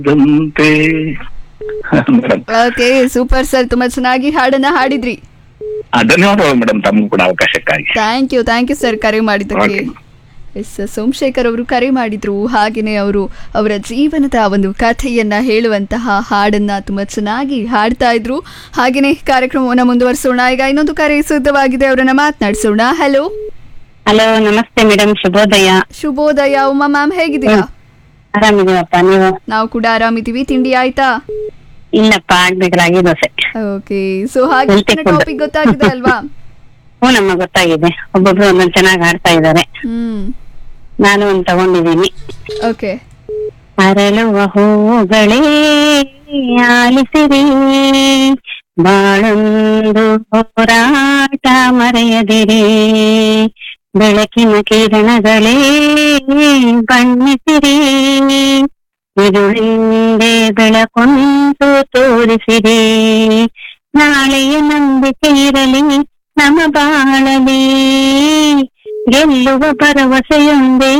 ದಂತೆ madam okay super sir ತುಂಬಾ ಚೆನ್ನಾಗಿ ಹಾಡನ್ನ ಹಾಡಿದ್ರಿ ಧನ್ಯವಾದಗಳು ಮೇಡಮ್ ತಮಗೂ ಕೂಡ ಅವಕಾಶಕ್ಕಾಗಿ thank you thank you sir ಕರೆ ಮಾಡಿದ್ದಕ್ಕೆ Okay. ಎಸ್ ಸೋಮಶೇಖರ್ ಅವರು ಕರೆ ಮಾಡಿದ್ರು ಹಾಗೆಯೇ ಅವರು ಅವರ ಜೀವನದ ಒಂದು ಕಥೆಯನ್ನ ಹೇಳುವಂತಹ ಹಾಡನ್ನ ತುಂಬಾ ಚೆನ್ನಾಗಿ ಹಾಡ್ತಾ ಇದ್ರು ಹಾಗೆಯೇ ಕಾರ್ಯಕ್ರಮವನ್ನ ಮುಂದುವರಿಸೋಣ ಈಗ ಇನ್ನೊಂದು ಕರೆ ಸಿದ್ಧವಾಗಿದೆ ಅವರನ್ನ ಮಾತನಾಡಿಸೋಣ ಹಲೋ ಹಲೋ ನಮಸ್ತೆ ಮೇಡಮ್ ಶುಭೋದಯ ಶುಭೋದಯ ಉಮಾ ಮ್ಯಾಮ್ ಹೇಗಿದ್ದೀರಾ ಆರಾಮಿದೀವಪ್ಪ ನೀವು ನಾವು ಕೂಡ ಆರಾಮಿದ್ದೀವಿ ತಿಂಡಿ ಆಯ್ತಾ ಇಲ್ಲಪ್ಪ ಆಗ್ಬೇಕು ರಾಗಿ ದೋಸೆ ಓಕೆ ಸೊ ಹಾಗೆ ಹೇಳ್ತಿಕೊಂಡು. ಟಾಪಿಕ್ ಗೊತ್ತಾಗಿದೆ ಅಲ್ವಾ ಹ್ಞೂ ನಮ್ಮ ಗೊತ್ತಾಗಿದೆ ಒಬ್ಬೊಬ್ರು ಒಂದೊಂದು ಚೆನ್ನಾಗಿ ಆಡ್ತಾ ಇದ್ದಾರೆ ಹ್ಮ್ ನಾನು ಒಂದು ತಗೊಂಡಿದ್ದೀನಿ ಓಕೆ ಅರಳುವ ಹೂಗಳೇ ಆಲಿಸಿರಿ ಬಾಳೊಂದು ಹೋರಾಟ ಮರೆಯದಿರಿ ಬೆಳಕಿನ ಕಿರಣಗಳೇ ಬಣ್ಣಿಸಿರಿ ಇರುಳಿಂದೆ ಬೆಳಕೊಂದು ತೋರಿಸಿರಿ ನಾಳೆಯ ನಂಬಿಕೆ ಇರಲಿ ನಮ್ಮ ಬಾಳಲಿ ಗೆಲ್ಲುವ ಭರವಸೆಯೊಂದೇ